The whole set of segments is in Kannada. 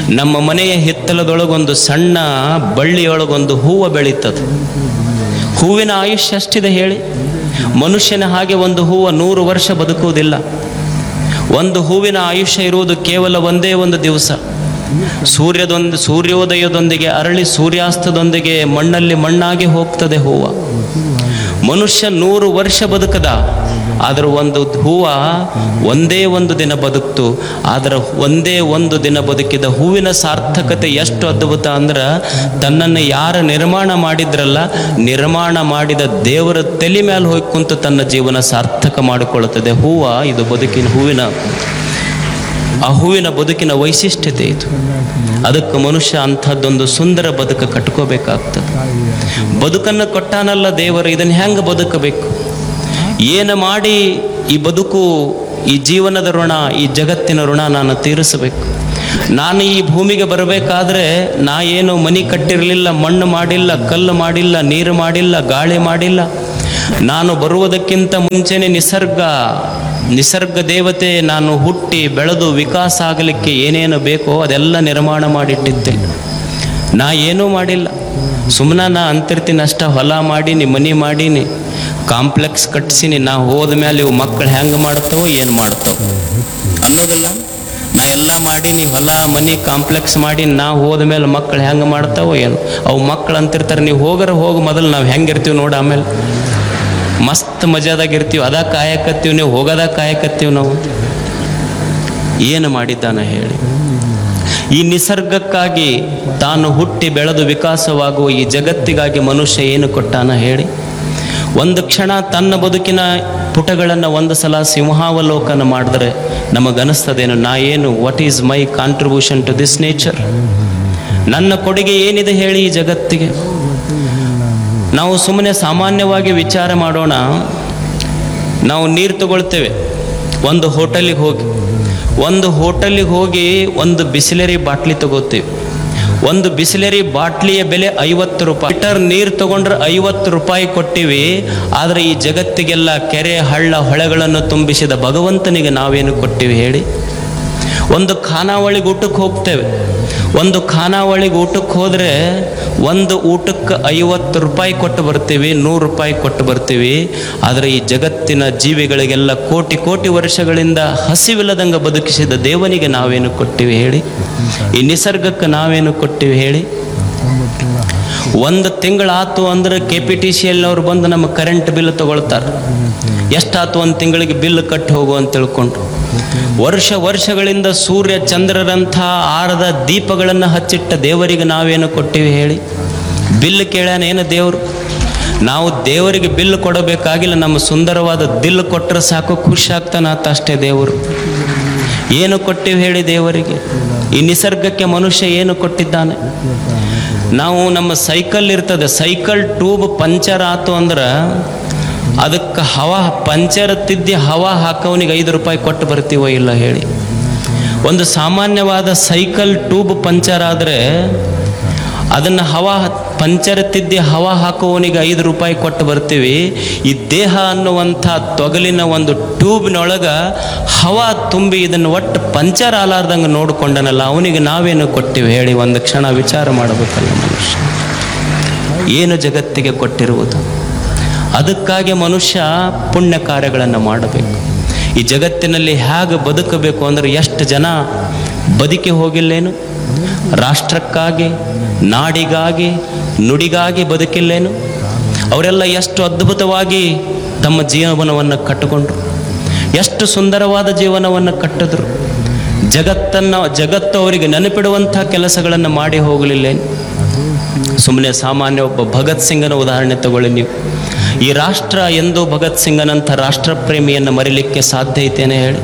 ನಮ್ಮ ಮನೆಯ ಹಿತ್ತಲದೊಳಗೊಂದು ಸಣ್ಣ ಬಳ್ಳಿಯೊಳಗೊಂದು ಹೂವು ಬೆಳೀತದೆ ಹೂವಿನ ಆಯುಷ್ಯ ಎಷ್ಟಿದೆ ಹೇಳಿ ಮನುಷ್ಯನ ಹಾಗೆ ಒಂದು ಹೂವು ನೂರು ವರ್ಷ ಬದುಕುವುದಿಲ್ಲ ಒಂದು ಹೂವಿನ ಆಯುಷ್ಯ ಇರುವುದು ಕೇವಲ ಒಂದೇ ಒಂದು ದಿವಸ ಸೂರ್ಯದೊಂದು ಸೂರ್ಯೋದಯದೊಂದಿಗೆ ಅರಳಿ ಸೂರ್ಯಾಸ್ತದೊಂದಿಗೆ ಮಣ್ಣಲ್ಲಿ ಮಣ್ಣಾಗಿ ಹೋಗ್ತದೆ ಹೂವು ಮನುಷ್ಯ ನೂರು ವರ್ಷ ಬದುಕದ ಆದ್ರೆ ಒಂದು ಹೂವ ಒಂದೇ ಒಂದು ದಿನ ಬದುಕ್ತು ಆದ್ರೆ ಒಂದೇ ಒಂದು ದಿನ ಬದುಕಿದ ಹೂವಿನ ಸಾರ್ಥಕತೆ ಎಷ್ಟು ಅದ್ಭುತ ಅಂದ್ರೆ ತನ್ನನ್ನು ಯಾರು ನಿರ್ಮಾಣ ಮಾಡಿದ್ರಲ್ಲ ನಿರ್ಮಾಣ ಮಾಡಿದ ದೇವರ ತಲೆ ಮೇಲೆ ಹೋಗಿ ಕುಂತು ತನ್ನ ಜೀವನ ಸಾರ್ಥಕ ಮಾಡಿಕೊಳ್ಳುತ್ತದೆ ಹೂವ ಇದು ಬದುಕಿನ ಹೂವಿನ ಆ ಹೂವಿನ ಬದುಕಿನ ವೈಶಿಷ್ಟ್ಯತೆ ಇದು ಅದಕ್ಕೆ ಮನುಷ್ಯ ಅಂಥದ್ದೊಂದು ಸುಂದರ ಬದುಕು ಕಟ್ಕೋಬೇಕಾಗ್ತದೆ ಬದುಕನ್ನು ಕೊಟ್ಟಾನಲ್ಲ ದೇವರು ಇದನ್ನು ಹೆಂಗೆ ಬದುಕಬೇಕು ಏನು ಮಾಡಿ ಈ ಬದುಕು ಈ ಜೀವನದ ಋಣ ಈ ಜಗತ್ತಿನ ಋಣ ನಾನು ತೀರಿಸಬೇಕು ನಾನು ಈ ಭೂಮಿಗೆ ಬರಬೇಕಾದ್ರೆ ನಾ ಏನು ಮನಿ ಕಟ್ಟಿರಲಿಲ್ಲ ಮಣ್ಣು ಮಾಡಿಲ್ಲ ಕಲ್ಲು ಮಾಡಿಲ್ಲ ನೀರು ಮಾಡಿಲ್ಲ ಗಾಳಿ ಮಾಡಿಲ್ಲ ನಾನು ಬರುವುದಕ್ಕಿಂತ ಮುಂಚೆನೆ ನಿಸರ್ಗ ನಿಸರ್ಗ ದೇವತೆ ನಾನು ಹುಟ್ಟಿ ಬೆಳೆದು ವಿಕಾಸ ಆಗಲಿಕ್ಕೆ ಏನೇನು ಬೇಕೋ ಅದೆಲ್ಲ ನಿರ್ಮಾಣ ಮಾಡಿಟ್ಟಿದ್ದೆ ನಾ ಏನೂ ಮಾಡಿಲ್ಲ ಸುಮ್ಮನೆ ನಾ ಅಂತಿರ್ತೀನಿ ಅಷ್ಟ ಹೊಲ ಮಾಡೀನಿ ಮನಿ ಮಾಡೀನಿ ಕಾಂಪ್ಲೆಕ್ಸ್ ಕಟ್ಸೀನಿ ನಾ ಹೋದ ಮೇಲೆ ಇವು ಮಕ್ಕಳು ಹೆಂಗೆ ಮಾಡ್ತಾವೋ ಏನು ಮಾಡ್ತಾವ ಅನ್ನೋದಿಲ್ಲ ನಾ ಎಲ್ಲ ಮಾಡೀನಿ ಹೊಲ ಮನಿ ಕಾಂಪ್ಲೆಕ್ಸ್ ಮಾಡಿ ನಾ ಹೋದ ಮೇಲೆ ಮಕ್ಕಳು ಹೆಂಗೆ ಮಾಡ್ತಾವೋ ಏನು ಅವು ಮಕ್ಕಳು ಅಂತಿರ್ತಾರೆ ನೀವು ಹೋಗರ ಹೋಗಿ ಮೊದಲು ನಾವು ಹೆಂಗಿರ್ತೀವಿ ನೋಡಿ ಆಮೇಲೆ ಮಸ್ತ್ ಮಜಾದಾಗ ಇರ್ತೀವಿ ಅದ ಕಾಯಕತ್ತೀವಿ ನೀವು ಹೋಗದ ಕಾಯಕತ್ತೀವಿ ನಾವು ಏನು ಮಾಡಿದ್ದಾನ ಹೇಳಿ ಈ ನಿಸರ್ಗಕ್ಕಾಗಿ ತಾನು ಹುಟ್ಟಿ ಬೆಳೆದು ವಿಕಾಸವಾಗುವ ಈ ಜಗತ್ತಿಗಾಗಿ ಮನುಷ್ಯ ಏನು ಕೊಟ್ಟಾನ ಹೇಳಿ ಒಂದು ಕ್ಷಣ ತನ್ನ ಬದುಕಿನ ಪುಟಗಳನ್ನು ಒಂದು ಸಲ ಸಿಂಹಾವಲೋಕನ ಮಾಡಿದ್ರೆ ನಮಗನಿಸ್ತದೇನು ನಾ ಏನು what is my contribution to this nature ನನ್ನ ಕೊಡುಗೆ ಏನಿದೆ ಹೇಳಿ ಈ ಜಗತ್ತಿಗೆ ನಾವು ಸುಮ್ಮನೆ ಸಾಮಾನ್ಯವಾಗಿ ವಿಚಾರ ಮಾಡೋಣ ನಾವು ನೀರು ತಗೊಳ್ತೇವೆ ಒಂದು ಹೋಟೆಲಿಗೆ ಹೋಗಿ ಒಂದು ಹೋಟೆಲಿಗೆ ಹೋಗಿ ಒಂದು ಬಿಸಿಲರಿ ಬಾಟ್ಲಿ ತಗೋತೀವಿ ಒಂದು ಬಿಸಿಲರಿ ಬಾಟ್ಲಿಯ ಬೆಲೆ ಐವತ್ತು ರೂಪಾಯಿ ಲೀಟರ್ ನೀರು ತಗೊಂಡ್ರೆ ಐವತ್ತು ರೂಪಾಯಿ ಕೊಟ್ಟಿವಿ ಆದರೆ ಈ ಜಗತ್ತಿಗೆಲ್ಲ ಕೆರೆ ಹಳ್ಳ ಹೊಳೆಗಳನ್ನು ತುಂಬಿಸಿದ ಭಗವಂತನಿಗೆ ನಾವೇನು ಕೊಟ್ಟಿವಿ ಹೇಳಿ ಒಂದು ಖಾನಾವಳಿಗೆ ಊಟಕ್ಕೆ ಹೋಗ್ತೇವೆ ಒಂದು ಖಾನಾವಳಿಗೆ ಊಟಕ್ಕೆ ಹೋದರೆ ಒಂದು ಊಟಕ್ಕೆ ಐವತ್ತು ರೂಪಾಯಿ ಕೊಟ್ಟು ಬರ್ತೀವಿ ನೂರು ರೂಪಾಯಿ ಕೊಟ್ಟು ಬರ್ತೀವಿ ಆದರೆ ಈ ಜಗತ್ತಿನ ಜೀವಿಗಳಿಗೆಲ್ಲ ಕೋಟಿ ಕೋಟಿ ವರ್ಷಗಳಿಂದ ಹಸಿವಿಲ್ಲದಂಗೆ ಬದುಕಿಸಿದ ದೇವನಿಗೆ ನಾವೇನು ಕೊಟ್ಟಿವಿ ಹೇಳಿ ಈ ನಿಸರ್ಗಕ್ಕೆ ನಾವೇನು ಕೊಟ್ಟಿವಿ ಹೇಳಿ ಒಂದು ತಿಂಗಳಾತು ಅಂದ್ರೆ K P T C L ಅವ್ರು ಬಂದು ನಮ್ಮ ಕರೆಂಟ್ ಬಿಲ್ ತಗೊಳ್ತಾರೆ ಎಷ್ಟಾತು ಒಂದು ತಿಂಗಳಿಗೆ ಬಿಲ್ ಕಟ್ಟಿ ಹೋಗು ಅಂತ ತಿಳ್ಕೊಂಡು ವರ್ಷ ವರ್ಷಗಳಿಂದ ಸೂರ್ಯ ಚಂದ್ರರಂಥ ಆರದ ದೀಪಗಳನ್ನು ಹಚ್ಚಿಟ್ಟ ದೇವರಿಗೆ ನಾವೇನು ಕೊಟ್ಟಿವಿ ಹೇಳಿ ಬಿಲ್ ಕೇಳ್ಯಾನ ಏನು ದೇವರು ನಾವು ದೇವರಿಗೆ ಬಿಲ್ ಕೊಡಬೇಕಾಗಿಲ್ಲ ನಮ್ಮ ಸುಂದರವಾದ ದಿಲ್ ಕೊಟ್ಟರೆ ಸಾಕು ಖುಷಿ ಆಗ್ತಾನಾತ ಅಷ್ಟೇ ದೇವರು ಏನು ಕೊಟ್ಟಿವಿ ಹೇಳಿ ದೇವರಿಗೆ ಈ ನಿಸರ್ಗಕ್ಕೆ ಮನುಷ್ಯ ಏನು ಕೊಟ್ಟಿದ್ದಾನೆ ನಾವು ನಮ್ಮ ಸೈಕಲ್ ಇರ್ತದೆ ಸೈಕಲ್ ಟ್ಯೂಬ್ ಪಂಚರ್ ಆತು ಅಂದ್ರೆ ಅದಕ್ಕೆ ಹವಾ ಪಂಚರ್ ತಿದ್ದಿ ಹವಾ ಹಾಕೋನಿಗೆ ಐದು ರೂಪಾಯಿ ಕೊಟ್ಟು ಬರ್ತೀವೋ ಇಲ್ಲ ಹೇಳಿ ಒಂದು ಸಾಮಾನ್ಯವಾದ ಸೈಕಲ್ ಟ್ಯೂಬ್ ಪಂಚರ್ ಆದರೆ ಅದನ್ನು ಹವಾ ಪಂಚರ್ ತಿದ್ದಿ ಹವಾ ಹಾಕುವವನಿಗೆ ಐದು ರೂಪಾಯಿ ಕೊಟ್ಟು ಬರ್ತೀವಿ ಈ ದೇಹ ಅನ್ನುವಂಥ ತೊಗಲಿನ ಒಂದು ಟ್ಯೂಬ್ನೊಳಗೆ ಹವಾ ತುಂಬಿ ಇದನ್ನು ಒಟ್ಟು ಪಂಚರ್ ಆಲಾರ್ದಂಗೆ ನೋಡಿಕೊಂಡನಲ್ಲ ಅವನಿಗೆ ನಾವೇನು ಕೊಟ್ಟಿವಿ ಹೇಳಿ ಒಂದು ಕ್ಷಣ ವಿಚಾರ ಮಾಡಬೇಕಲ್ಲ ಮನುಷ್ಯ ಏನು ಜಗತ್ತಿಗೆ ಕೊಟ್ಟಿರುವುದು ಅದಕ್ಕಾಗಿ ಮನುಷ್ಯ ಪುಣ್ಯ ಕಾರ್ಯಗಳನ್ನು ಮಾಡಬೇಕು ಈ ಜಗತ್ತಿನಲ್ಲಿ ಹೇಗೆ ಬದುಕಬೇಕು ಅಂದರೆ ಎಷ್ಟು ಜನ ಬದುಕಿ ಹೋಗಿಲ್ಲೇನು ರಾಷ್ಟ್ರಕ್ಕಾಗಿ ನಾಡಿಗಾಗಿ ನುಡಿಗಾಗಿ ಬದುಕಿಲ್ಲೇನು ಅವರೆಲ್ಲ ಎಷ್ಟು ಅದ್ಭುತವಾಗಿ ತಮ್ಮ ಜೀವನವನ್ನು ಕಟ್ಟಿಕೊಂಡ್ರು ಎಷ್ಟು ಸುಂದರವಾದ ಜೀವನವನ್ನು ಕಟ್ಟಿದ್ರು ಜಗತ್ತನ್ನು ಜಗತ್ತು ಅವರಿಗೆ ನೆನಪಿಡುವಂಥ ಕೆಲಸಗಳನ್ನು ಮಾಡಿ ಹೋಗಲಿಲ್ಲೇನು ಸುಮ್ಮನೆ ಸಾಮಾನ್ಯ ಒಬ್ಬ ಭಗತ್ ಸಿಂಗನ ಉದಾಹರಣೆ ತಗೊಳ್ಳಿ ನೀವು ಈ ರಾಷ್ಟ್ರ ಎಂದೂ ಭಗತ್ ಸಿಂಗನಂಥ ರಾಷ್ಟ್ರ ಪ್ರೇಮಿಯನ್ನು ಮರಿಲಿಕ್ಕೆ ಸಾಧ್ಯ ಐತೇನೆ ಹೇಳಿ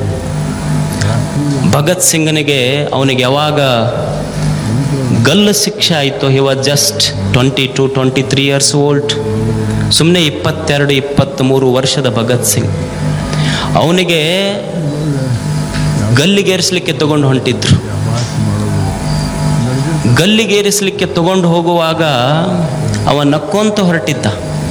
ಭಗತ್ ಸಿಂಗನಿಗೆ ಅವನಿಗೆ ಯಾವಾಗ ಗಲ್ಲು ಶಿಕ್ಷೆ ಆಯಿತು he was just twenty two twenty three years old ಸುಮ್ಮನೆ ಇಪ್ಪತ್ತೆರಡು ಇಪ್ಪತ್ತ್ಮೂರು ವರ್ಷದ ಭಗತ್ ಸಿಂಗ್ ಅವನಿಗೆ ಗಲ್ಲಿಗೇರಿಸಲಿಕ್ಕೆ ತಗೊಂಡು ಹೊಂಟಿದ್ರು ಗಲ್ಲಿಗೇರಿಸಲಿಕ್ಕೆ ತಗೊಂಡು ಹೋಗುವಾಗ ಅವ ನಕ್ಕೊಂತ ಹೊರಟಿದ್ದ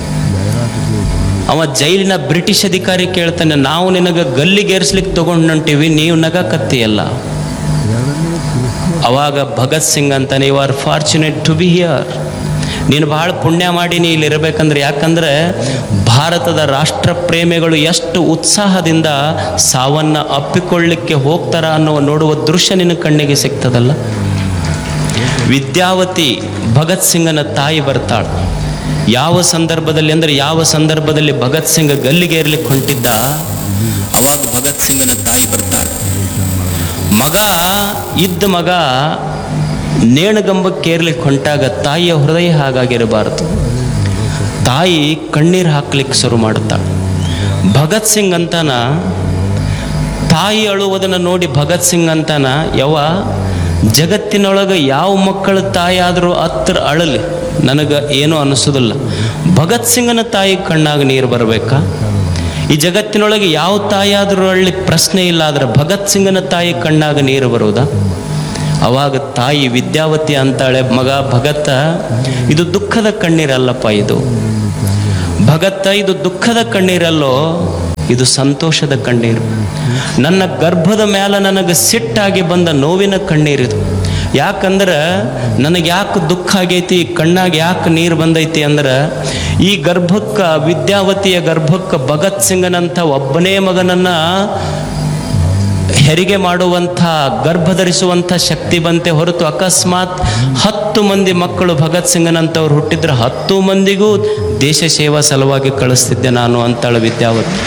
ಅವ ಜೈಲಿನ ಬ್ರಿಟಿಷ್ ಅಧಿಕಾರಿ ಕೇಳ್ತಾನೆ ನಾವು ನಿನಗೆ ಗಲ್ಲಿಗೇರಿಸ್ಲಿಕ್ಕೆ ತಗೊಂಡು ಹೊಂಟೀವಿ ನೀವು ನಗಕತ್ತೀಯಲ್ಲ ಅವಾಗ ಭಗತ್ ಸಿಂಗ್ ಅಂತಾನೆ you are fortunate to be here ನೀನು ಬಹಳ ಪುಣ್ಯ ಮಾಡಿ ನೀ ಇಲ್ಲಿ ಇರಬೇಕಂದ್ರೆ ಯಾಕಂದ್ರೆ ಭಾರತದ ರಾಷ್ಟ್ರ ಪ್ರೇಮಿಗಳು ಎಷ್ಟು ಉತ್ಸಾಹದಿಂದ ಸಾವನ್ನ ಅಪ್ಪಿಕೊಳ್ಳಿಕ್ಕೆ ಹೋಗ್ತಾರ ಅನ್ನುವ ನೋಡುವ ದೃಶ್ಯ ನಿನ್ನ ಕಣ್ಣಿಗೆ ಸಿಗ್ತದಲ್ಲ ವಿದ್ಯಾವತಿ ಭಗತ್ ಸಿಂಗನ ತಾಯಿ ಬರ್ತಾಳೆ ಯಾವ ಸಂದರ್ಭದಲ್ಲಿ ಅಂದರೆ ಯಾವ ಸಂದರ್ಭದಲ್ಲಿ ಭಗತ್ ಸಿಂಗ್ ಗಲ್ಲಿಗೆ ಇರ್ಲಿಕ್ಕೆ ಹೊಂಟಿದ್ದ ಅವಾಗ ಭಗತ್ ಸಿಂಗನ ತಾಯಿ ಬರ್ತಾಳೆ ಮಗ ಇದ್ದ ಮಗ ನೇಣಗಂಬಕ್ಕೆ ಏರ್ಲಿಕ್ಕೆ ಹೊಂಟಾಗ ತಾಯಿಯ ಹೃದಯ ಹಾಗಾಗಿರಬಾರದು ತಾಯಿ ಕಣ್ಣೀರು ಹಾಕ್ಲಿಕ್ಕೆ ಶುರು ಮಾಡುತ್ತಾಳೆ ಭಗತ್ ಸಿಂಗ್ ಅಂತಾನ ತಾಯಿ ಅಳುವುದನ್ನು ನೋಡಿ ಭಗತ್ ಸಿಂಗ್ ಅಂತಾನ ಯವ ಜಗತ್ತಿನೊಳಗೆ ಯಾವ ಮಕ್ಕಳ ತಾಯಿ ಆದರೂ ಹತ್ರ ಅಳಲಿ ನನಗೆ ಏನೂ ಅನಿಸೋದಿಲ್ಲ ಭಗತ್ ಸಿಂಗನ ತಾಯಿ ಕಣ್ಣಾಗ ನೀರು ಬರಬೇಕಾ ಈ ಜಗತ್ತಿನೊಳಗೆ ಯಾವ ತಾಯಿ ಆದರೂ ಅಳ್ಳಿ ಪ್ರಶ್ನೆ ಇಲ್ಲ ಆದರೆ ಭಗತ್ ಸಿಂಗನ ತಾಯಿ ಕಣ್ಣಾಗ ನೀರು ಬರುವುದಾ ಅವಾಗ ತಾಯಿ ವಿದ್ಯಾವತಿ ಅಂತಾಳೆ ಮಗ ಭಗತ ಇದು ದುಃಖದ ಕಣ್ಣೀರಲ್ಲಪ್ಪ ಇದು ಭಗತ್ತ ಇದು ದುಃಖದ ಕಣ್ಣೀರಲ್ಲೋ ಇದು ಸಂತೋಷದ ಕಣ್ಣೀರು ನನ್ನ ಗರ್ಭದ ಮೇಲೆ ನನಗೆ ಸಿಟ್ಟಾಗಿ ಬಂದ ನೋವಿನ ಕಣ್ಣೀರಿದು ಯಾಕಂದ್ರೆ ನನಗೆ ಯಾಕೆ ದುಃಖ ಆಗೈತಿ ಕಣ್ಣಾಗ ಯಾಕೆ ನೀರು ಬಂದೈತಿ ಅಂದ್ರೆ ಈ ಗರ್ಭಕ್ಕೆ ವಿದ್ಯಾವತಿಯ ಗರ್ಭಕ್ಕೆ ಭಗತ್ ಸಿಂಗನಂಥ ಒಬ್ಬನೇ ಮಗನನ್ನ ಹೆರಿಗೆ ಮಾಡುವಂಥ ಗರ್ಭ ಧರಿಸುವಂಥ ಶಕ್ತಿ ಬಂತೆ ಹೊರತು ಅಕಸ್ಮಾತ್ ಹತ್ತು ಮಂದಿ ಮಕ್ಕಳು ಭಗತ್ ಸಿಂಗನಂತವ್ರು ಹುಟ್ಟಿದ್ರೆ ಹತ್ತು ಮಂದಿಗೂ ದೇಶ ಸೇವಾ ಸಲುವಾಗಿ ಕಳಿಸ್ತಿದ್ದೆ ನಾನು ಅಂತಾಳ ವಿದ್ಯಾವತಿ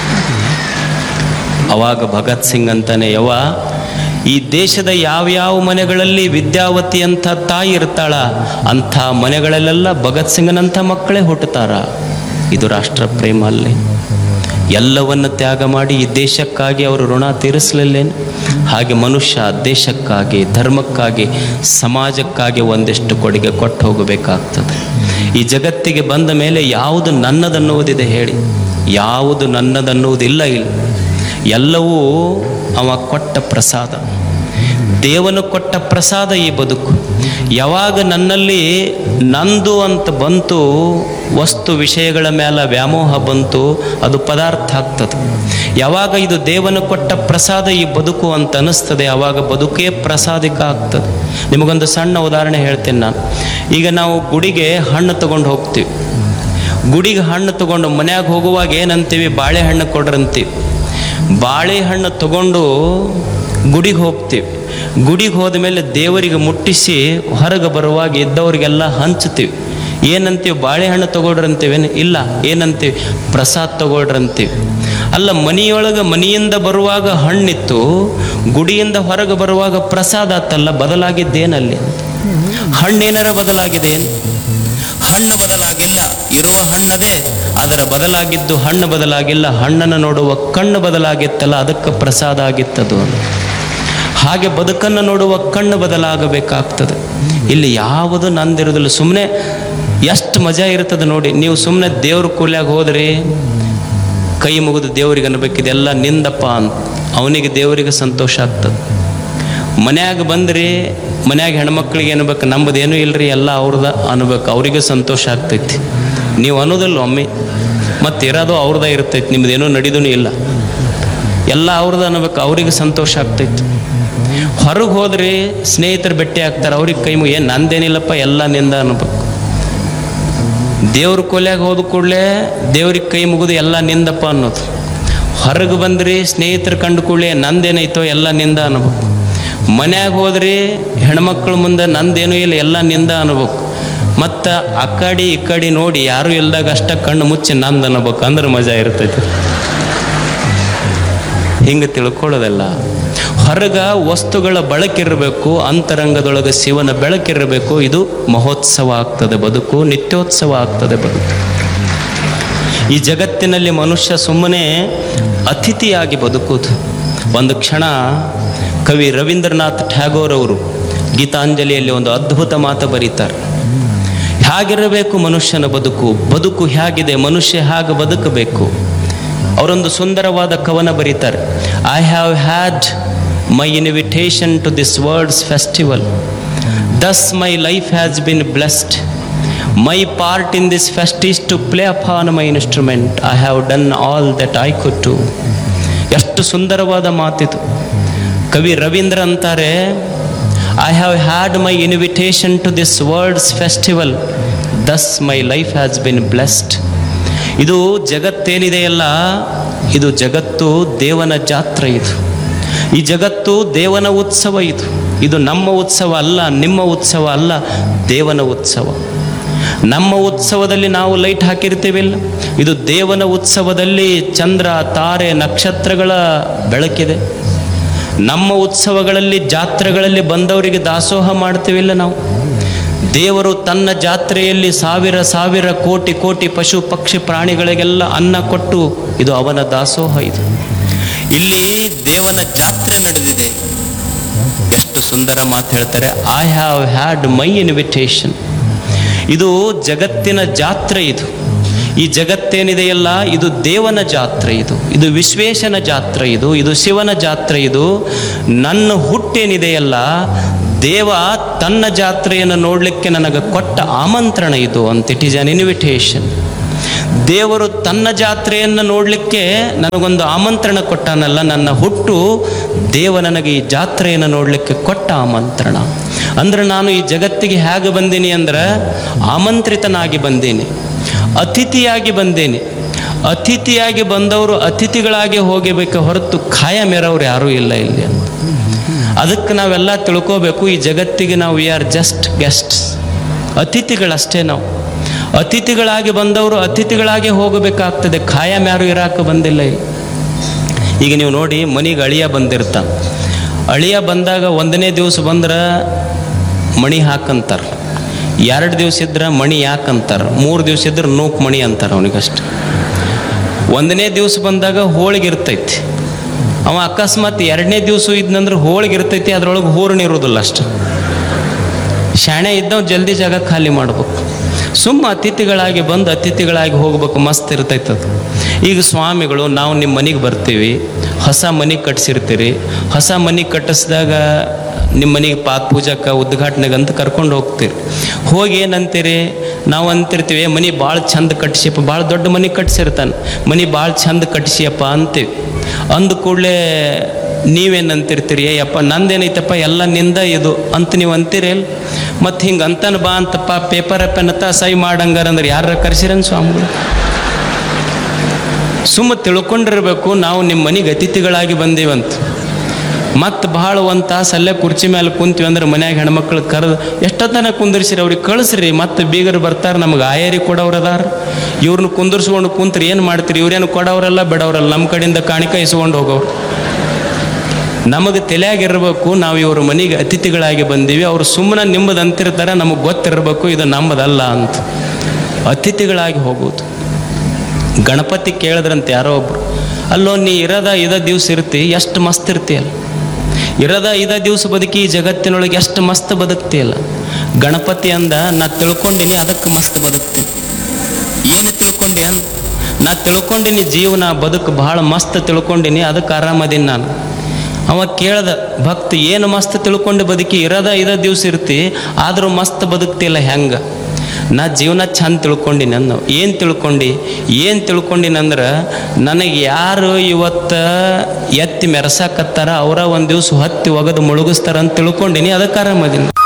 ಅವಾಗ ಭಗತ್ ಸಿಂಗ್ ಅಂತಾನೆ ಯವ ಈ ದೇಶದ ಯಾವ್ಯಾವ ಮನೆಗಳಲ್ಲಿ ವಿದ್ಯಾವತಿ ಅಂತ ತಾಯಿ ಇರ್ತಾಳ ಅಂಥ ಮನೆಗಳಲ್ಲೆಲ್ಲ ಭಗತ್ ಸಿಂಗನಂಥ ಮಕ್ಕಳೇ ಹುಟ್ಟುತ್ತಾರ ಇದು ರಾಷ್ಟ್ರ ಪ್ರೇಮ ಅಲ್ಲೇ ಎಲ್ಲವನ್ನು ತ್ಯಾಗ ಮಾಡಿ ಈ ದೇಶಕ್ಕಾಗಿ ಅವರು ಋಣ ತೀರಿಸಲಿಲ್ಲೇನು ಹಾಗೆ ಮನುಷ್ಯ ದೇಶಕ್ಕಾಗಿ ಧರ್ಮಕ್ಕಾಗಿ ಸಮಾಜಕ್ಕಾಗಿ ಒಂದಿಷ್ಟು ಕೊಡುಗೆ ಕೊಟ್ಟು ಹೋಗಬೇಕಾಗ್ತದೆ ಈ ಜಗತ್ತಿಗೆ ಬಂದ ಮೇಲೆ ಯಾವುದು ನನ್ನದನ್ನುವುದಿದೆ ಹೇಳಿ ಯಾವುದು ನನ್ನದನ್ನುವುದಿಲ್ಲ ಇಲ್ಲ ಎಲ್ಲವೂ ಅವ ಕೊಟ್ಟ ಪ್ರಸಾದ ದೇವನು ಕೊಟ್ಟ ಪ್ರಸಾದ ಈ ಬದುಕು ಯಾವಾಗ ನನ್ನಲ್ಲಿ ನಂದು ಅಂತ ಬಂತು ವಸ್ತು ವಿಷಯಗಳ ಮೇಲೆ ವ್ಯಾಮೋಹ ಬಂತು ಅದು ಪದಾರ್ಥ ಆಗ್ತದೆ ಯಾವಾಗ ಇದು ದೇವನು ಕೊಟ್ಟ ಪ್ರಸಾದ ಈ ಬದುಕು ಅಂತ ಅನಿಸ್ತದೆ ಆವಾಗ ಬದುಕೇ ಪ್ರಸಾದಿಕ ಆಗ್ತದೆ ನಿಮಗೊಂದು ಸಣ್ಣ ಉದಾಹರಣೆ ಹೇಳ್ತೇನೆ ನಾನು ಈಗ ನಾವು ಗುಡಿಗೆ ಹಣ್ಣು ತಗೊಂಡು ಹೋಗ್ತೀವಿ ಗುಡಿಗೆ ಹಣ್ಣು ತಗೊಂಡು ಮನ್ಯಾಗ ಹೋಗುವಾಗ ಏನಂತೀವಿ ಬಾಳೆಹಣ್ಣು ಕೊಡ್ರಂತೀವಿ ಬಾಳೆಹಣ್ಣು ತಗೊಂಡು ಗುಡಿಗೆ ಹೋಗ್ತೀವಿ ಗುಡಿಗೆ ಹೋದ ಮೇಲೆ ದೇವರಿಗೆ ಮುಟ್ಟಿಸಿ ಹೊರಗೆ ಬರುವಾಗ ಇದ್ದವರಿಗೆಲ್ಲ ಹಂಚ್ತೀವಿ ಏನಂತೀವಿ ಬಾಳೆಹಣ್ಣು ತಗೊಳ್ರಂತೀವೇನು ಇಲ್ಲ ಏನಂತೀವಿ ಪ್ರಸಾದ ತಗೊಳ್ರಂತೀವಿ ಅಲ್ಲ ಮನಿಯೊಳಗೆ ಮನೆಯಿಂದ ಬರುವಾಗ ಹಣ್ಣಿತ್ತು ಗುಡಿಯಿಂದ ಹೊರಗೆ ಬರುವಾಗ ಪ್ರಸಾದ ಆತಲ್ಲ ಬದಲಾಗಿದ್ದೇನಲ್ಲಿ ಹಣ್ಣೇನಾರ ಬದಲಾಗಿದೆ ಏನು ಹಣ್ಣು ಬದಲಾಗಿಲ್ಲ ಇರುವ ಹಣ್ಣದೇ ಅದರ ಬದಲಾಗಿದ್ದು ಹಣ್ಣು ಬದಲಾಗಿಲ್ಲ ಹಣ್ಣನ್ನು ನೋಡುವ ಕಣ್ಣು ಬದಲಾಗಿತ್ತಲ್ಲ ಅದಕ್ಕೆ ಪ್ರಸಾದ ಆಗಿತ್ತದು ಹಾಗೆ ಬದುಕನ್ನು ನೋಡುವ ಕಣ್ಣು ಬದಲಾಗಬೇಕಾಗ್ತದೆ ಇಲ್ಲಿ ಯಾವುದು ನಂದಿರೋದಿಲ್ಲ ಸುಮ್ಮನೆ ಎಷ್ಟು ಮಜಾ ಇರ್ತದೆ ನೋಡಿ ನೀವು ಸುಮ್ಮನೆ ದೇವ್ರ ಕೂಲ್ಯಾಗ ಹೋದ್ರಿ ಕೈ ಮುಗಿದು ದೇವರಿಗೆ ಅನ್ಬೇಕಿದೆಲ್ಲ ನಿಂದಪ್ಪ ಅಂತ ಅವನಿಗೆ ದೇವರಿಗೆ ಸಂತೋಷ ಆಗ್ತದೆ ಮನ್ಯಾಗ ಬಂದ್ರಿ ಮನ್ಯಾಗ ಹೆಣ್ಮಕ್ಳಿಗೆ ಅನ್ಬೇಕು ನಮ್ಮದೇನು ಇಲ್ರಿ ಎಲ್ಲ ಅವ್ರದ ಅನ್ಬೇಕು ಅವರಿಗೆ ಸಂತೋಷ ಆಗ್ತೈತಿ ನೀವು ಅನ್ನೋದಿಲ್ಲ ಒಮ್ಮೆ ಮತ್ತು ಇರೋದು ಅವ್ರದ ಇರ್ತೈತಿ ನಿಮ್ದೇನೂ ನಡೀದೂ ಇಲ್ಲ ಎಲ್ಲ ಅವ್ರದ್ದು ಅನ್ಬೇಕು ಅವ್ರಿಗೆ ಸಂತೋಷ ಆಗ್ತೈತಿ ಹೊರಗೆ ಹೋದ್ರಿ ಸ್ನೇಹಿತರು ಭೇಟಿ ಆಗ್ತಾರೆ ಅವ್ರಿಗೆ ಕೈ ಮುಗಿ ಏನು ನಂದೇನಿಲ್ಲಪ್ಪ ಎಲ್ಲ ನಿಂದ ಅನ್ಬೇಕು ದೇವ್ರ ಕೊಲೆಯಾಗ ಹೋದ ಕೂಡಲೇ ದೇವ್ರಿಗೆ ಕೈ ಮುಗಿದು ಎಲ್ಲ ನಿಂದಪ್ಪ ಅನ್ನೋದು ಹೊರಗೆ ಬಂದ್ರಿ ಸ್ನೇಹಿತರು ಕಂಡು ಕೂಡಲೇ ನಂದೇನೈತೋ ಎಲ್ಲ ನಿಂದ ಅನ್ಬೇಕು ಮನ್ಯಾಗ ಹೋದ್ರಿ ಹೆಣ್ಮಕ್ಳ ಮುಂದೆ ನಂದೇನೂ ಇಲ್ಲ ಎಲ್ಲ ನಿಂದ ಅನ್ಬೇಕು ಮತ್ತು ಆ ಕಡೆ ಈ ಕಡೆ ನೋಡಿ ಯಾರೂ ಇಲ್ದಾಗ ಅಷ್ಟ ಕಣ್ಣು ಮುಚ್ಚಿ ನಂದು ಅನ್ಬೇಕು ಅಂದ್ರೆ ಮಜಾ ಇರ್ತೈತಿ ಹಿಂಗೆ ತಿಳ್ಕೊಳ್ಳೋದಲ್ಲ ಹೊರಗ ವಸ್ತುಗಳ ಬಳಕಿರಬೇಕು ಅಂತರಂಗದೊಳಗೆ ಶಿವನ ಬೆಳಕಿರಬೇಕು ಇದು ಮಹೋತ್ಸವ ಆಗ್ತದೆ ಬದುಕು ನಿತ್ಯೋತ್ಸವ ಆಗ್ತದೆ ಬದುಕು ಈ ಜಗತ್ತಿನಲ್ಲಿ ಮನುಷ್ಯ ಸುಮ್ಮನೆ ಅತಿಥಿಯಾಗಿ ಬದುಕುವುದು ಒಂದು ಕ್ಷಣ ಕವಿ ರವೀಂದ್ರನಾಥ್ ಟ್ಯಾಗೋರ್ ಅವರು ಗೀತಾಂಜಲಿಯಲ್ಲಿ ಒಂದು ಅದ್ಭುತ ಮಾತು ಬರೀತಾರೆ ಹೇಗಿರಬೇಕು ಮನುಷ್ಯನ ಬದುಕು ಬದುಕು ಹೇಗಿದೆ ಮನುಷ್ಯ ಹೇಗೆ ಬದುಕಬೇಕು ಅವರೊಂದು ಸುಂದರವಾದ ಕವನ ಬರೀತಾರೆ I have had my invitation to this world's festival thus my life has been blessed my part in this fest is to play upon my instrument I have done all that I could to ಎಷ್ಟು ಸುಂದರವಾದ ಮಾತಿದು ಕವಿ ರವೀಂದ್ರ ಅಂತಾರೆ I have had my invitation to this world's festival thus my life has been blessed ಇದು ಜಗತ್ತೇನಿದೆಯಲ್ಲ ಇದು ಜಗತ್ತು ದೇವನ ಜಾತ್ರೆ ಇದು ಈ ಜಗತ್ತು ದೇವನ ಉತ್ಸವ ಇದು ಇದು ನಮ್ಮ ಉತ್ಸವ ಅಲ್ಲ ನಿಮ್ಮ ಉತ್ಸವ ಅಲ್ಲ ದೇವನ ಉತ್ಸವ ನಮ್ಮ ಉತ್ಸವದಲ್ಲಿ ನಾವು ಲೈಟ್ ಹಾಕಿರ್ತೀವಿಲ್ಲ ಇದು ದೇವನ ಉತ್ಸವದಲ್ಲಿ ಚಂದ್ರ ತಾರೆ ನಕ್ಷತ್ರಗಳ ಬೆಳಕಿದೆ ನಮ್ಮ ಉತ್ಸವಗಳಲ್ಲಿ ಜಾತ್ರೆಗಳಲ್ಲಿ ಬಂದವರಿಗೆ ದಾಸೋಹ ಮಾಡ್ತೀವಿಲ್ಲ ನಾವು ದೇವರು ತನ್ನ ಜಾತ್ರೆಯಲ್ಲಿ ಸಾವಿರ ಸಾವಿರ ಕೋಟಿ ಕೋಟಿ ಪಶು ಪಕ್ಷಿ ಪ್ರಾಣಿಗಳಿಗೆಲ್ಲ ಅನ್ನ ಕೊಟ್ಟು ಇದು ಅವನ ದಾಸೋಹ ಇದು ಇಲ್ಲಿ ದೇವನ ಜಾತ್ರೆ ನಡೆದಿದೆ ಎಷ್ಟು ಸುಂದರ ಮಾತು ಹೇಳ್ತಾರೆ I have had my invitation ಇದು ಜಗತ್ತಿನ ಜಾತ್ರೆ ಇದು ಈ ಜಗತ್ತೇನಿದೆಯಲ್ಲ ಇದು ದೇವನ ಜಾತ್ರೆ ಇದು ಇದು ವಿಶ್ವೇಶನ ಜಾತ್ರೆ ಇದು ಇದು ಶಿವನ ಜಾತ್ರೆ ಇದು ನನ್ನ ಹುಟ್ಟೇನಿದೆಯಲ್ಲ ದೇವ ತನ್ನ ಜಾತ್ರೆಯನ್ನು ನೋಡಲಿಕ್ಕೆ ನನಗೆ ಕೊಟ್ಟ ಆಮಂತ್ರಣ ಇದು ಅಂತ ಇಟ್ ಈಸ್ ಅನ್ ಇನ್ವಿಟೇಷನ್ ದೇವರು ತನ್ನ ಜಾತ್ರೆಯನ್ನು ನೋಡಲಿಕ್ಕೆ ನನಗೊಂದು ಆಮಂತ್ರಣ ಕೊಟ್ಟಾನಲ್ಲ ನನ್ನ ಹುಟ್ಟು ದೇವ ನನಗೆ ಈ ಜಾತ್ರೆಯನ್ನು ನೋಡಲಿಕ್ಕೆ ಕೊಟ್ಟ ಆಮಂತ್ರಣ ಅಂದ್ರೆ ನಾನು ಈ ಜಗತ್ತಿಗೆ ಹೇಗೆ ಬಂದೀನಿ ಅಂದ್ರೆ ಆಮಂತ್ರಿತನಾಗಿ ಬಂದೀನಿ ಅತಿಥಿಯಾಗಿ ಬಂದೇನೆ ಅತಿಥಿಯಾಗಿ ಬಂದವರು ಅತಿಥಿಗಳಾಗಿ ಹೋಗಬೇಕು ಹೊರತು ಖಾಯಂ ಇರೋರು ಯಾರೂ ಇಲ್ಲ ಇಲ್ಲಿ ಅಂತ ಅದಕ್ಕೆ ನಾವೆಲ್ಲ ತಿಳ್ಕೋಬೇಕು ಈ ಜಗತ್ತಿಗೆ ನಾವು ವಿ ಆರ್ ಜಸ್ಟ್ ಗೆಸ್ಟ್ಸ್ ಅತಿಥಿಗಳಷ್ಟೇ ನಾವು ಅತಿಥಿಗಳಾಗಿ ಬಂದವರು ಅತಿಥಿಗಳಾಗಿ ಹೋಗಬೇಕಾಗ್ತದೆ ಖಾಯಂ ಯಾರು ಇರಾಕ ಬಂದಿಲ್ಲ ಇಲ್ಲಿ ಈಗ ನೀವು ನೋಡಿ ಮನೆಗೆ ಅಳಿಯ ಬಂದಿರ್ತ ಅಳಿಯ ಬಂದಾಗ ಒಂದನೇ ದಿವಸ ಬಂದ್ರೆ ಮಣಿ ಹಾಕಂತಾರೆ ಎರಡು ದಿವಸ ಇದ್ರೆ ಮಣಿ ಯಾಕಂತಾರೆ ಮೂರು ದಿವಸ ಇದ್ರೆ ನೂಕು ಮಣಿ ಅಂತಾರೆ ಅವನಿಗಷ್ಟು ಒಂದನೇ ದಿವಸ ಬಂದಾಗ ಹೋಳಿಗೆ ಇರ್ತೈತಿ ಅವ ಅಕಸ್ಮಾತ್ ಎರಡನೇ ದಿವಸ ಇದ್ನಂದ್ರೆ ಹೋಳಿಗೆ ಇರ್ತೈತಿ ಅದ್ರೊಳಗೆ ಹೂರ್ಣ ಇರೋದಿಲ್ಲ ಅಷ್ಟು ಶಾಣೆ ಇದ್ದವ್ ಜಲ್ದಿ ಜಾಗ ಖಾಲಿ ಮಾಡ್ಬೇಕು ಸುಮ್ಮ ಅತಿಥಿಗಳಾಗಿ ಬಂದು ಅತಿಥಿಗಳಾಗಿ ಹೋಗ್ಬೇಕು ಮಸ್ತ್ ಇರ್ತೈತೆ ಅದು ಈಗ ಸ್ವಾಮಿಗಳು ನಾವು ನಿಮ್ಮ ಮನೆಗೆ ಬರ್ತೀವಿ ಹೊಸ ಮನೆ ಕಟ್ಸಿರ್ತೀರಿ ಹೊಸ ಮನೆ ಕಟ್ಟಿಸಿದಾಗ ನಿಮ್ಮ ಮನೆಗೆ ಪಾತ್ ಪೂಜಕ್ಕೆ ಉದ್ಘಾಟನೆಗೆ ಅಂತ ಕರ್ಕೊಂಡು ಹೋಗ್ತೀರಿ ಹೋಗಿ ಏನಂತೀರಿ ನಾವು ಅಂತಿರ್ತೀವಿ ಮನೆ ಭಾಳ ಚಂದ ಕಟ್ಸಿಯಪ್ಪ ಭಾಳ ದೊಡ್ಡ ಮನೆ ಕಟ್ಸಿರ್ತಾನೆ ಮನೆ ಭಾಳ ಚಂದ ಕಟ್ಸಿಯಪ್ಪ ಅಂತೀವಿ ಅಂದ ಕೂಡಲೇ ನೀವೇನಂತಿರ್ತೀರಿ ಏಯಪ್ಪ ನಂದೇನೈತಪ್ಪ ಎಲ್ಲ ನಿಂದ ಇದು ಅಂತ ನೀವು ಅಂತೀರೇಲ್ ಮತ್ತು ಹಿಂಗೆ ಅಂತಾನ ಬಾ ಅಂತಪ್ಪ ಪೇಪರ್ ಪೆನ್ನತ್ತ ಸೈ ಮಾಡಂಗಾರ ಅಂದ್ರೆ ಯಾರ ಕರ್ಸಿರನ್ ಸ್ವಾಮಿಗಳು ಸುಮ್ಮ ತಿಳ್ಕೊಂಡಿರ್ಬೇಕು ನಾವು ನಿಮ್ಮ ಮನೆಗೆ ಅತಿಥಿಗಳಾಗಿ ಬಂದೀವಂತ ಮತ್ತು ಭಾಳ ಒಂದು ತಾಸು ಅಲ್ಲೇ ಕುರ್ಚಿ ಮೇಲೆ ಕುಂತೀವಿ ಅಂದ್ರೆ ಮನ್ಯಾಗ ಹೆಣ್ಮಕ್ಳು ಕರೆದು ಎಷ್ಟೊತ್ತನ ಕುಂದಿರ್ಸಿರಿ ಅವ್ರಿಗೆ ಕಳಿಸ್ರಿ ಮತ್ತು ಬೀಗರು ಬರ್ತಾರೆ ನಮ್ಗೆ ಆಯರಿ ಕೊಡೋರು ಅದಾರ ಇವ್ರನ್ನ ಕುಂದಿರ್ಸ್ಕೊಂಡು ಕುಂತ್ರಿ ಏನು ಮಾಡ್ತೀರಿ ಇವ್ರೇನು ಕೊಡೋರಲ್ಲ ಬಿಡೋರಲ್ಲ ನಮ್ಮ ಕಡೆಯಿಂದ ಕಾಣಿಕ ಇಸ್ಕೊಂಡು ಹೋಗೋರು ನಮಗೆ ತಲೆಯಾಗಿರ್ಬೇಕು ನಾವು ಇವ್ರ ಮನೆಗೆ ಅತಿಥಿಗಳಾಗಿ ಬಂದೀವಿ ಅವರು ಸುಮ್ಮನೆ ನಿಮ್ಮದು ಅಂತಿರ್ತಾರೆ ನಮಗೆ ಗೊತ್ತಿರಬೇಕು ಇದು ನಮ್ಮದಲ್ಲ ಅಂತ ಅತಿಥಿಗಳಾಗಿ ಹೋಗೋದು ಗಣಪತಿ ಕೇಳಿದ್ರಂತೆ ಯಾರೋ ಒಬ್ರು ಅಲ್ಲೋ ನೀ ಇರದ ಇದ ದಿವ್ಸ ಇರ್ತಿ ಎಷ್ಟು ಮಸ್ತ್ ಇರ್ತೀಯಲ್ಲ ಇರದ ಇದ ದಿವ್ಸ ಬದುಕಿ ಈ ಜಗತ್ತಿನೊಳಗೆ ಎಷ್ಟು ಮಸ್ತ್ ಬದುಕ್ತಿಯಲ್ಲ ಗಣಪತಿ ಅಂದ ನಾ ತಿಳ್ಕೊಂಡಿನಿ ಅದಕ್ಕೆ ಮಸ್ತ್ ಬದುಕ್ತೀನಿ ಏನು ತಿಳ್ಕೊಂಡಿ ಅಂತ ನಾ ತಿಳ್ಕೊಂಡಿನಿ ಜೀವನ ಬದುಕು ಭಾಳ ಮಸ್ತ್ ತಿಳ್ಕೊಂಡಿನಿ ಅದಕ್ಕೆ ಆರಾಮದೀನಿ ನಾನು ಅವ ಕೇಳ್ದ ಭಕ್ತ ಏನು ಮಸ್ತ್ ತಿಳ್ಕೊಂಡು ಬದುಕಿ ಇರದ ಇದ ದಿವ್ಸ ಇರ್ತಿ ಆದರೂ ಮಸ್ತ್ ಬದುಕ್ತಿಲ್ಲ ಹೆಂಗೆ ನಾ ಜೀವನ ಚಂದ ತಿಳ್ಕೊಂಡಿನಿ ಅನ್ನೋ ಏನು ತಿಳ್ಕೊಂಡು ಏನು ತಿಳ್ಕೊಂಡಿನಂದ್ರೆ ನನಗೆ ಯಾರು ಇವತ್ತು ಎತ್ತಿ ಮೆರೆಸಾಕತ್ತಾರ ಅವರ ಒಂದು ದಿವ್ಸ ಹತ್ತಿ ಒಗದು ಮುಳುಗಿಸ್ತಾರ ಅಂತ ತಿಳ್ಕೊಂಡಿನಿ ಅದಕ್ಕೆ ಆರಾಮದೀನಿ